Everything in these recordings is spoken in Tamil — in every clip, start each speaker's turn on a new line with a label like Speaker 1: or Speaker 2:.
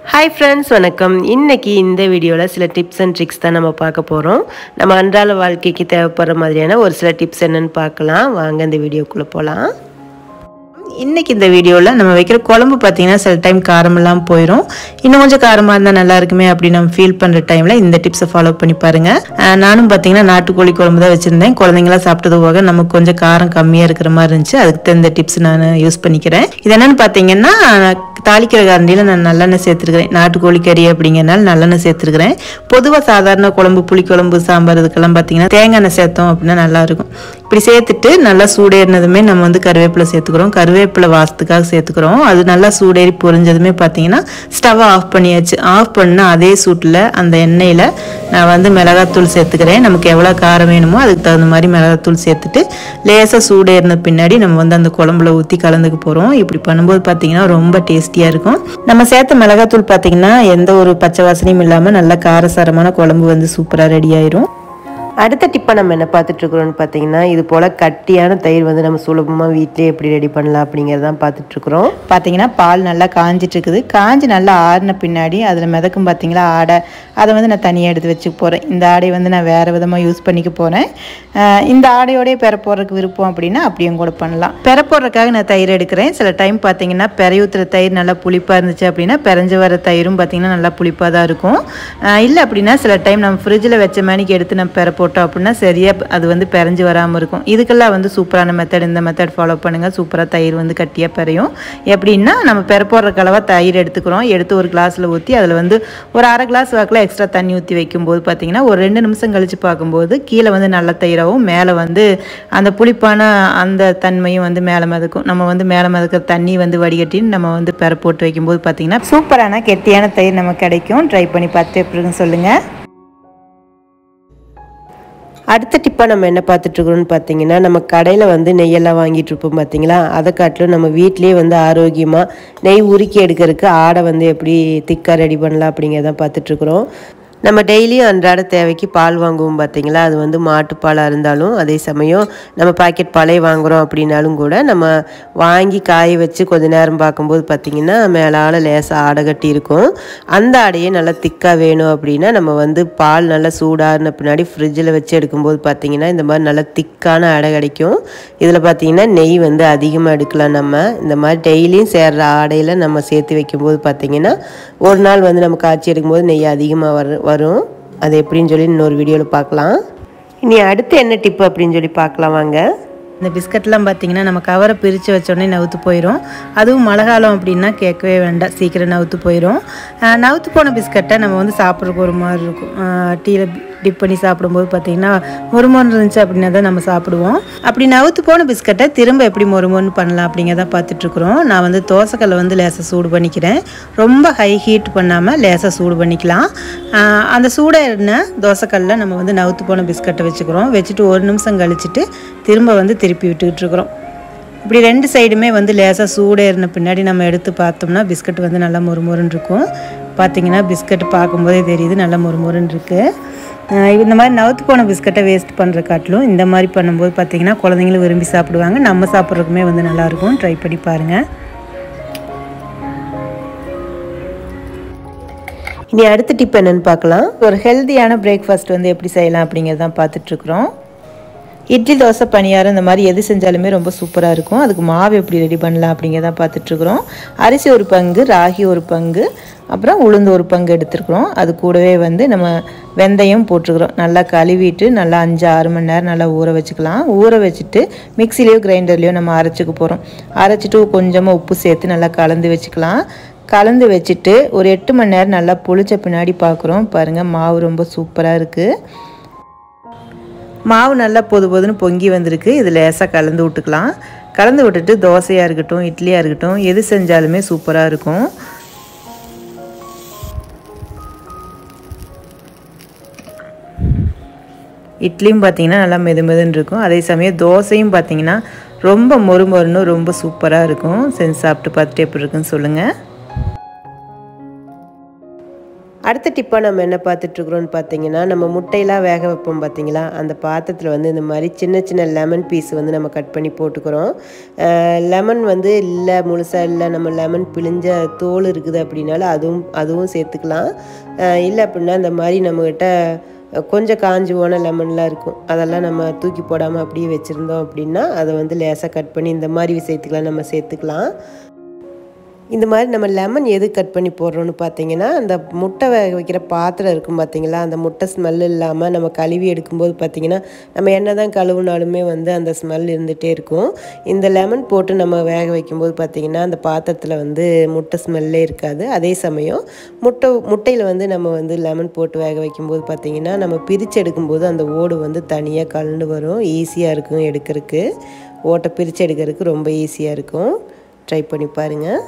Speaker 1: ஹாய் ஃப்ரெண்ட்ஸ் வணக்கம் இன்னைக்கு இந்த வீடியோவில் சில டிப்ஸ் அண்ட் ட்ரிக்ஸ் தான் நம்ம பார்க்க போகிறோம் நம்ம அன்றாட வாழ்க்கைக்கு தேவைப்படுற மாதிரியான ஒரு சில டிப்ஸ் என்னன்னு பார்க்கலாம் வாங்க இந்த வீடியோக்குள்ளே போகலாம்
Speaker 2: இன்னைக்கு இந்த வீடியோவில் நம்ம வைக்கிற குழம்பு பார்த்தீங்கன்னா சில டைம் காரமெல்லாம் போயிடும் இன்னும் கொஞ்சம் காரமாக இருந்தால் நல்லா இருக்குமே அப்படி நம்ம ஃபீல் பண்ணுற டைமில் இந்த டிப்ஸை ஃபாலோ பண்ணி பாருங்க அஹ் நானும் பார்த்தீங்கன்னா நாட்டுக்கோழி குழம்பு தான் வச்சுருந்தேன் குழந்தைங்களாம் சாப்பிட்டது போக நமக்கு கொஞ்சம் காரம் கம்மியாக இருக்கிற மாதிரி இருந்துச்சு அதுக்கு தகுந்த டிப்ஸ் நான் யூஸ் பண்ணிக்கிறேன் இது என்னன்னு பார்த்தீங்கன்னா தாளிக்கிற கரண்டியில் நான் நல்லெண்ணெய் சேர்த்துருக்கிறேன் நாட்டுக்கோழி கறி அப்படிங்கிறனால நல்லெண்ணெய் சேர்த்துருக்கிறேன் பொதுவாக சாதாரண குழம்பு புளிக்குழம்பு சாம்பார் இதுக்கெல்லாம் பார்த்தீங்கன்னா தேங்காய் எண்ணெய் சேர்த்தோம் அப்படின்னா நல்லா இருக்கும் இப்படி சேர்த்துட்டு நல்லா சூடேறினதுமே நம்ம வந்து கருவேப்பிலை சேர்த்துக்கிறோம் கருவேப்பிலை வாசத்துக்காக சேர்த்துக்கிறோம் அது நல்லா சூடேறி பொரிஞ்சதுமே பார்த்தீங்கன்னா ஸ்டவ்வை ஆஃப் பண்ணியாச்சு ஆஃப் பண்ண அதே சூட்டில் அந்த எண்ணெயில் நான் வந்து மிளகாத்தூள் சேர்த்துக்கிறேன் நமக்கு எவ்வளோ காரம் வேணுமோ அதுக்கு தகுந்த மாதிரி மிளகாத்தூள் சேர்த்துட்டு லேசாக சூடேறின பின்னாடி நம்ம வந்து அந்த குழம்புல ஊற்றி கலந்துக்க போகிறோம் இப்படி பண்ணும்போது பார்த்தீங்கன்னா ரொம்ப டேஸ்டியாக இருக்கும் நம்ம சேர்த்த மிளகாத்தூள் பார்த்தீங்கன்னா எந்த ஒரு பச்சை வாசனையும் இல்லாமல் நல்ல காரசாரமான குழம்பு வந்து சூப்பராக ரெடி ஆயிரும்
Speaker 1: அடுத்த டிப்பை நம்ம என்ன பார்த்துட்ருக்குறோன்னு பார்த்தீங்கன்னா இது போல் கட்டியான தயிர் வந்து நம்ம சுலபமாக வீட்டிலே எப்படி ரெடி பண்ணலாம் அப்படிங்கிறதான் பார்த்துட்ருக்குறோம்
Speaker 2: பார்த்தீங்கன்னா பால் நல்லா காஞ்சிட்டு இருக்குது காஞ்சி நல்லா ஆறின பின்னாடி அதில் மிதக்கும் பார்த்தீங்களா ஆடை அதை வந்து நான் தனியாக எடுத்து வச்சுக்க போகிறேன் இந்த ஆடையை வந்து நான் வேறு விதமாக யூஸ் பண்ணிக்க போகிறேன் இந்த ஆடையோடய பெற போடுறதுக்கு விருப்பம் அப்படின்னா அப்படியும் கூட பண்ணலாம் பெற போடுறதுக்காக நான் தயிர் எடுக்கிறேன் சில டைம் பார்த்தீங்கன்னா பெறையூத்துற தயிர் நல்லா புளிப்பாக இருந்துச்சு அப்படின்னா பெறஞ்சு வர தயிரும் பார்த்தீங்கன்னா நல்லா புளிப்பாக தான் இருக்கும் இல்லை அப்படின்னா சில டைம் நம்ம ஃப்ரிட்ஜில் வச்ச மணிக்கு எடுத்து நம்ம பெற போட்டோம் அப்படின்னா சரியாக அது வந்து பெறஞ்சு வராமல் இருக்கும் இதுக்கெல்லாம் வந்து சூப்பரான மெத்தட் இந்த மெத்தட் ஃபாலோ பண்ணுங்கள் சூப்பராக தயிர் வந்து கட்டியாக பெறையும் எப்படின்னா நம்ம பெற போடுற கலவாக தயிர் எடுத்துக்கிறோம் எடுத்து ஒரு கிளாஸில் ஊற்றி அதில் வந்து ஒரு அரை கிளாஸ் வாக்கில் எக்ஸ்ட்ரா தண்ணி ஊற்றி வைக்கும்போது பார்த்தீங்கன்னா ஒரு ரெண்டு நிமிஷம் கழித்து பார்க்கும்போது கீழே வந்து நல்ல தயிராகவும் மேலே வந்து அந்த புளிப்பான அந்த தன்மையும் வந்து மேலே மிதக்கும் நம்ம வந்து மேலே மிதக்கிற தண்ணி வந்து வடிகட்டின்னு நம்ம வந்து பெற போட்டு வைக்கும்போது பார்த்தீங்கன்னா சூப்பரான கெட்டியான தயிர் நமக்கு கிடைக்கும் ட்ரை பண்ணி பார்த்துட்டு எப்படி இருக்குன்னு சொல்லுங்கள்
Speaker 1: அடுத்த டிப்பாக நம்ம என்ன பார்த்துட்ருக்குறோன்னு பார்த்தீங்கன்னா நம்ம கடையில் வந்து நெய்யெல்லாம் வாங்கிட்டு இருப்போம் பார்த்தீங்களா அதை காட்டிலும் நம்ம வீட்டிலேயே வந்து ஆரோக்கியமாக நெய் உருக்கி எடுக்கிறதுக்கு ஆடை வந்து எப்படி திக்காக ரெடி பண்ணலாம் அப்படிங்கிறத பார்த்துட்ருக்குறோம் நம்ம டெய்லியும் அன்றாட தேவைக்கு பால் வாங்குவோம் பார்த்தீங்களா அது வந்து மாட்டுப்பாலாக இருந்தாலும் அதே சமயம் நம்ம பாக்கெட் பாலே வாங்குகிறோம் அப்படின்னாலும் கூட நம்ம வாங்கி காய வச்சு கொஞ்ச நேரம் பார்க்கும்போது பார்த்திங்கன்னா மேலால் லேசாக ஆடை கட்டி இருக்கும் அந்த ஆடையே நல்லா திக்காக வேணும் அப்படின்னா நம்ம வந்து பால் நல்லா சூடான பின்னாடி ஃப்ரிட்ஜில் வச்சு எடுக்கும்போது பார்த்திங்கன்னா இந்த மாதிரி நல்லா திக்கான ஆடை கிடைக்கும் இதில் பார்த்திங்கன்னா நெய் வந்து அதிகமாக எடுக்கலாம் நம்ம இந்த மாதிரி டெய்லியும் சேர்ற ஆடையில் நம்ம சேர்த்து வைக்கும்போது பார்த்திங்கன்னா ஒரு நாள் வந்து நம்ம காய்ச்சி எடுக்கும்போது நெய் அதிகமாக வர வரும் அது எப்படின்னு சொல்லி இன்னொரு வீடியோவில் பார்க்கலாம் இனி அடுத்து என்ன டிப்பு அப்படின்னு சொல்லி பார்க்கலாம் வாங்க
Speaker 2: இந்த பிஸ்கட்லாம் பார்த்தீங்கன்னா நம்ம கவரை பிரித்து வச்சோடனே நவுத்து போயிடும் அதுவும் மழை காலம் அப்படின்னா கேட்கவே வேண்டாம் சீக்கிரம் நவுத்து போயிடும் அஹ் நவுத்து போன பிஸ்கட்டை நம்ம வந்து சாப்பிட்றதுக்கு ஒரு மாதிரி இருக்கும் டீயில் டிப் பண்ணி சாப்பிடும்போது பார்த்தீங்கன்னா மொறுமொன்று இருந்துச்சு அப்படின்னா தான் நம்ம சாப்பிடுவோம் அப்படி நவுத்து போன பிஸ்கட்டை திரும்ப எப்படி மொறுமொன்று பண்ணலாம் அப்படிங்கிறத பார்த்துட்ருக்குறோம் நான் வந்து தோசைக்கல்லை வந்து லேசாக சூடு பண்ணிக்கிறேன் ரொம்ப ஹை ஹீட் பண்ணாமல் லேசாக சூடு பண்ணிக்கலாம் அஹ் அந்த சூடாக இருந்த தோசைக்கல்லில் நம்ம வந்து நவுத்து போன பிஸ்கட்டை வச்சுக்கிறோம் வச்சுட்டு ஒரு நிமிஷம் கழிச்சிட்டு திரும்ப வந்து திருப்பி விட்டுக்கிட்டு இருக்கிறோம் இப்படி ரெண்டு சைடுமே வந்து லேசாக சூடேறின பின்னாடி நம்ம எடுத்து பார்த்தோம்னா பிஸ்கட் வந்து நல்லா மொறுமொறுன்னு இருக்கும் பார்த்தீங்கன்னா பிஸ்கட் பார்க்கும்போதே தெரியுது நல்லா மொறுமொறுன்னு இருக்குது ஆஹ் இந்த மாதிரி நவுத்து போன பிஸ்கட்டை வேஸ்ட் பண்ணுற காட்டிலும் இந்த மாதிரி பண்ணும்போது பார்த்தீங்கன்னா குழந்தைங்களும் விரும்பி சாப்பிடுவாங்க நம்ம சாப்பிட்றதுக்குமே வந்து நல்லாயிருக்கும் ட்ரை பண்ணி பாருங்கள்
Speaker 1: இனி அடுத்த டிப் என்னன்னு பார்க்கலாம்
Speaker 2: ஒரு ஹெல்த்தியான பிரேக்ஃபாஸ்ட் வந்து எப்படி செய்யலாம் அப்படிங்கிறதான் பார்த்துட்ருக்குறோம் இட்லி தோசை பணியாரம் இந்த மாதிரி எது செஞ்சாலுமே ரொம்ப சூப்பராக இருக்கும் அதுக்கு மாவு எப்படி ரெடி பண்ணலாம் அப்படிங்கிறத பார்த்துட்ருக்குறோம் அரிசி ஒரு பங்கு ராகி ஒரு பங்கு அப்புறம் உளுந்து ஒரு பங்கு எடுத்துருக்குறோம் அது கூடவே வந்து நம்ம வெந்தயம் போட்டிருக்கிறோம் நல்லா கழுவிட்டு நல்லா அஞ்சு ஆறு மணி நேரம் நல்லா ஊற வச்சுக்கலாம் ஊற வச்சுட்டு மிக்சிலேயோ கிரைண்டர்லேயோ நம்ம அரைச்சிக்க போகிறோம் அரைச்சிட்டு கொஞ்சமாக உப்பு சேர்த்து நல்லா கலந்து வச்சுக்கலாம் கலந்து வச்சுட்டு ஒரு எட்டு மணி நேரம் நல்லா புளிச்ச பின்னாடி பார்க்குறோம் பாருங்கள் மாவு ரொம்ப சூப்பராக இருக்குது மாவு நல்லா பொது பொதுன்னு பொங்கி வந்திருக்கு இது லேசாக கலந்து விட்டுக்கலாம் கலந்து விட்டுட்டு தோசையாக இருக்கட்டும் இட்லியாக இருக்கட்டும் எது செஞ்சாலுமே சூப்பராக இருக்கும் இட்லியும் பார்த்தீங்கன்னா நல்லா மெது மெதுன்னு இருக்கும் அதே சமயம் தோசையும் பார்த்தீங்கன்னா ரொம்ப மொறு மொறுன்னு ரொம்ப சூப்பராக இருக்கும் செஞ்சு சாப்பிட்டு பார்த்துட்டு எப்படி இருக்குன்னு சொல்லுங்கள்
Speaker 1: அடுத்த டிப்பாக நம்ம என்ன பார்த்துட்ருக்குறோன்னு பார்த்தீங்கன்னா நம்ம முட்டையெல்லாம் வேக வைப்போம் பார்த்தீங்களா அந்த பாத்திரத்தில் வந்து இந்த மாதிரி சின்ன சின்ன லெமன் பீஸ் வந்து நம்ம கட் பண்ணி போட்டுக்கிறோம் லெமன் வந்து இல்லை முழுசாக இல்லை நம்ம லெமன் பிழிஞ்ச தோல் இருக்குது அப்படின்னாலும் அதுவும் அதுவும் சேர்த்துக்கலாம் அஹ் இல்லை அப்படின்னா இந்த மாதிரி நம்மக்கிட்ட கொஞ்சம் காஞ்சி போன லெமன்லாம் இருக்கும் அதெல்லாம் நம்ம தூக்கி போடாமல் அப்படியே வச்சுருந்தோம் அப்படின்னா அதை வந்து லேசாக கட் பண்ணி இந்த மாதிரி விஷயத்துக்கெலாம் நம்ம சேர்த்துக்கலாம் இந்த மாதிரி நம்ம லெமன் எது கட் பண்ணி போடுறோன்னு பார்த்தீங்கன்னா அந்த முட்டை வேக வைக்கிற பாத்திரம் இருக்கும் பார்த்தீங்களா அந்த முட்டை ஸ்மெல் இல்லாமல் நம்ம கழுவி எடுக்கும்போது பார்த்தீங்கன்னா நம்ம என்ன தான் கழுவுனாலுமே வந்து அந்த ஸ்மெல் இருந்துகிட்டே இருக்கும் இந்த லெமன் போட்டு நம்ம வேக வைக்கும்போது பார்த்தீங்கன்னா அந்த பாத்திரத்தில் வந்து முட்டை ஸ்மெல்லே இருக்காது அதே சமயம் முட்டை முட்டையில் வந்து நம்ம வந்து லெமன் போட்டு வேக வைக்கும்போது பார்த்தீங்கன்னா நம்ம பிரித்து எடுக்கும்போது அந்த ஓடு வந்து தனியாக கலந்து வரும் ஈஸியாக இருக்கும் எடுக்கிறதுக்கு ஓட்டை பிரித்து எடுக்கிறதுக்கு ரொம்ப ஈஸியாக இருக்கும் ட்ரை பண்ணி பாருங்கள்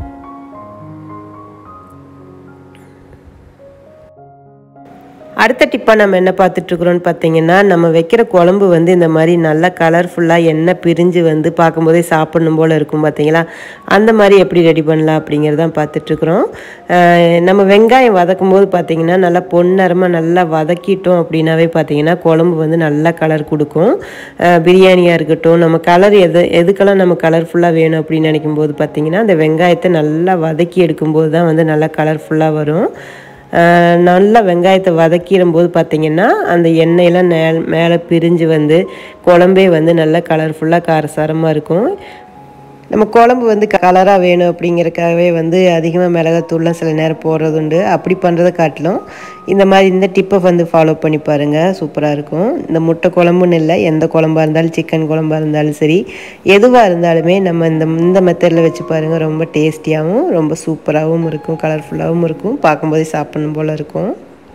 Speaker 1: அடுத்த டிப்பாக நம்ம என்ன பார்த்துட்ருக்குறோன்னு பார்த்தீங்கன்னா நம்ம வைக்கிற குழம்பு வந்து இந்த மாதிரி நல்லா கலர்ஃபுல்லாக எண்ணெய் பிரிஞ்சு வந்து பார்க்கும்போதே சாப்பிடணும் போல் இருக்கும் பார்த்தீங்களா அந்த மாதிரி எப்படி ரெடி பண்ணலாம் அப்படிங்கிறதான் பார்த்துட்ருக்குறோம் நம்ம வெங்காயம் வதக்கும் போது பார்த்தீங்கன்னா நல்லா பொன்னரமாக நல்லா வதக்கிட்டோம் அப்படின்னாவே பார்த்தீங்கன்னா குழம்பு வந்து நல்லா கலர் கொடுக்கும் பிரியாணியாக இருக்கட்டும் நம்ம கலர் எது எதுக்கெல்லாம் நம்ம கலர்ஃபுல்லாக வேணும் அப்படின்னு நினைக்கும் போது பார்த்தீங்கன்னா அந்த வெங்காயத்தை நல்லா வதக்கி எடுக்கும்போது தான் வந்து நல்லா கலர்ஃபுல்லாக வரும் நல்லா வெங்காயத்தை வதக்கிடும் போது பார்த்திங்கன்னா அந்த எண்ணெயெல்லாம் மே மேலே பிரிஞ்சு வந்து குழம்பே வந்து நல்லா கலர்ஃபுல்லாக காரசாரமாக இருக்கும் நம்ம குழம்பு வந்து கலராக வேணும் அப்படிங்கிறக்காகவே வந்து அதிகமாக மிளகாத்தூள்லாம் சில நேரம் போடுறது உண்டு அப்படி பண்ணுறதை காட்டிலும் இந்த மாதிரி இந்த டிப்பை வந்து ஃபாலோ பண்ணி பாருங்கள் சூப்பராக இருக்கும் இந்த முட்டை குழம்புன்னு இல்லை எந்த குழம்பா இருந்தாலும் சிக்கன் குழம்பா இருந்தாலும் சரி எதுவாக இருந்தாலுமே நம்ம இந்த இந்த மெத்தடில் வச்சு பாருங்கள் ரொம்ப டேஸ்டியாகவும் ரொம்ப சூப்பராகவும் இருக்கும் கலர்ஃபுல்லாகவும் இருக்கும் பார்க்கும்போதே சாப்பிடணும் போல் இருக்கும்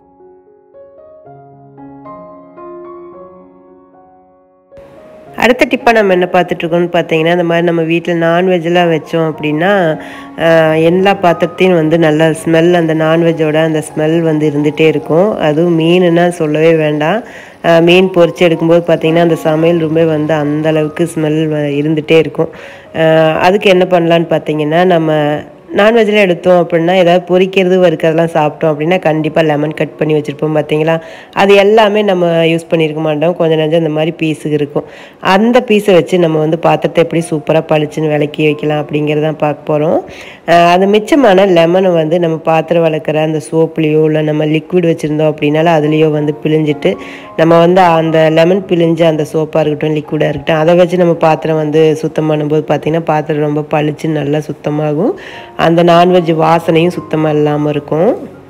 Speaker 1: அடுத்த டிப்பாக நம்ம என்ன பார்த்துட்ருக்கோம்னு பார்த்தீங்கன்னா இந்த மாதிரி நம்ம வீட்டில் நான்வெஜ்லாம் வச்சோம் அப்படின்னா எல்லா பாத்திரத்தையும் வந்து நல்லா ஸ்மெல் அந்த நான்வெஜ்ஜோட அந்த ஸ்மெல் வந்து இருந்துகிட்டே இருக்கும் அதுவும் மீனுன்னா சொல்லவே வேண்டாம் மீன் பொரிச்சு எடுக்கும்போது பார்த்திங்கன்னா அந்த சமையல் ரொம்ப வந்து அந்த அளவுக்கு ஸ்மெல் இருந்துகிட்டே இருக்கும் அதுக்கு என்ன பண்ணலான்னு பார்த்தீங்கன்னா நம்ம நான்வெஜ்ஜில் எடுத்தோம் அப்படின்னா ஏதாவது பொரிக்கிறது வறுக்கிறதுலாம் சாப்பிட்டோம் அப்படின்னா கண்டிப்பாக லெமன் கட் பண்ணி வச்சுருப்போம் பார்த்தீங்களா அது எல்லாமே நம்ம யூஸ் பண்ணியிருக்க மாட்டோம் கொஞ்சம் நஞ்சம் இந்த மாதிரி பீஸுக்கு இருக்கும் அந்த பீஸை வச்சு நம்ம வந்து பாத்திரத்தை எப்படி சூப்பராக பளிச்சுன்னு விளக்கி வைக்கலாம் அப்படிங்கிறதான் பார்க்க போகிறோம் அது மிச்சமான லெமனை வந்து நம்ம பாத்திரம் வளர்க்குற அந்த சோப்லேயோ இல்லை நம்ம லிக்விட் வச்சுருந்தோம் அப்படின்னாலும் அதுலேயோ வந்து பிழிஞ்சிட்டு நம்ம வந்து அந்த லெமன் பிழிஞ்சு அந்த சோப்பாக இருக்கட்டும் லிக்விடாக இருக்கட்டும் அதை வச்சு நம்ம பாத்திரம் வந்து சுத்தம் பண்ணும்போது பார்த்திங்கன்னா பாத்திரம் ரொம்ப பளிச்சுன்னு நல்லா சுத்தமாகும் அந்த நான்வெஜ் வாசனையும் சுத்தமாக இல்லாமல் இருக்கும்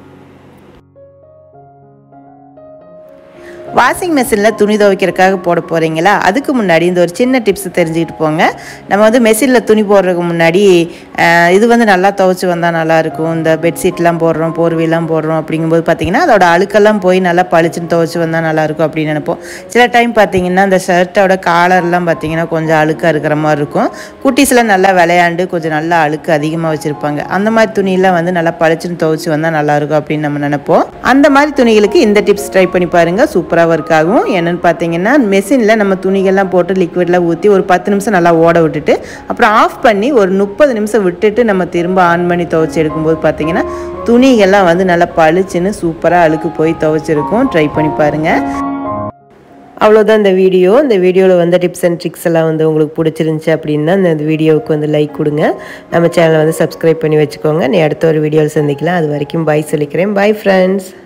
Speaker 2: வாஷிங் மிஷினில் துணி துவைக்கிறதுக்காக போட போகிறீங்களா அதுக்கு முன்னாடி இந்த ஒரு சின்ன டிப்ஸ் தெரிஞ்சுக்கிட்டு போங்க நம்ம வந்து மெஷினில் துணி போடுறதுக்கு முன்னாடி அஹ், இது வந்து நல்லா துவைச்சி வந்தால் நல்லாயிருக்கும் இந்த பெட்ஷீட்லாம் போடுறோம் போர்வையெல்லாம் போடுறோம் அப்படிங்கும்போது பார்த்தீங்கன்னா அதோட அழுக்கெல்லாம் போய் நல்லா பளிச்சுன்னு துவைச்சி வந்தால் நல்லாயிருக்கும் அப்படின்னு நினைப்போம் சில டைம் பார்த்தீங்கன்னா இந்த ஷர்ட்டோட காலர்லாம் பார்த்தீங்கன்னா கொஞ்சம் அழுக்காக இருக்கிற மாதிரி இருக்கும் குட்டீஸ்லாம் நல்லா விளையாண்டு கொஞ்சம் நல்லா அழுக்கு அதிகமாக வச்சுருப்பாங்க அந்த மாதிரி துணியெல்லாம் வந்து நல்லா பளிச்சுன்னு துவைச்சி வந்தால் நல்லாயிருக்கும் அப்படின்னு நம்ம நினைப்போம் அந்த மாதிரி துணிகளுக்கு இந்த டிப்ஸ் ட்ரை பண்ணி பாருங்கள் சூப்பராக ஒர்க் ஆகும் என்னென்னு பார்த்தீங்கன்னா மெஷினில் நம்ம துணிகள்லாம் போட்டு லிக்விட்லாம் ஊற்றி ஒரு பத்து நிமிஷம் நல்லா ஓட விட்டுட்டு அப்புறம் ஆஃப் பண்ணி ஒரு முப்பது நிமிஷம் விட்டுட்டு நம்ம திரும்ப ஆன் பண்ணி துவைச்சி எடுக்கும்போது பார்த்தீங்கன்னா துணிகள்லாம் வந்து நல்லா பளிச்சுன்னு சூப்பராக அழுக்கு போய் துவைச்சிருக்கும் ட்ரை பண்ணி பாருங்கள்
Speaker 1: அவ்வளோதான் இந்த வீடியோ இந்த வீடியோவில் வந்த டிப்ஸ் அண்ட் ட்ரிக்ஸ் எல்லாம் வந்து உங்களுக்கு பிடிச்சிருந்துச்சி அப்படின்னா இந்த வீடியோவுக்கு வந்து லைக் கொடுங்க நம்ம சேனலை வந்து சப்ஸ்கிரைப் பண்ணி வச்சுக்கோங்க நீ அடுத்த ஒரு வீடியோவில் சந்திக்கலாம் அது வரைக்கும் பாய் சொல்லிக்கிறேன் பாய் ஃப்ரெண்ட்ஸ்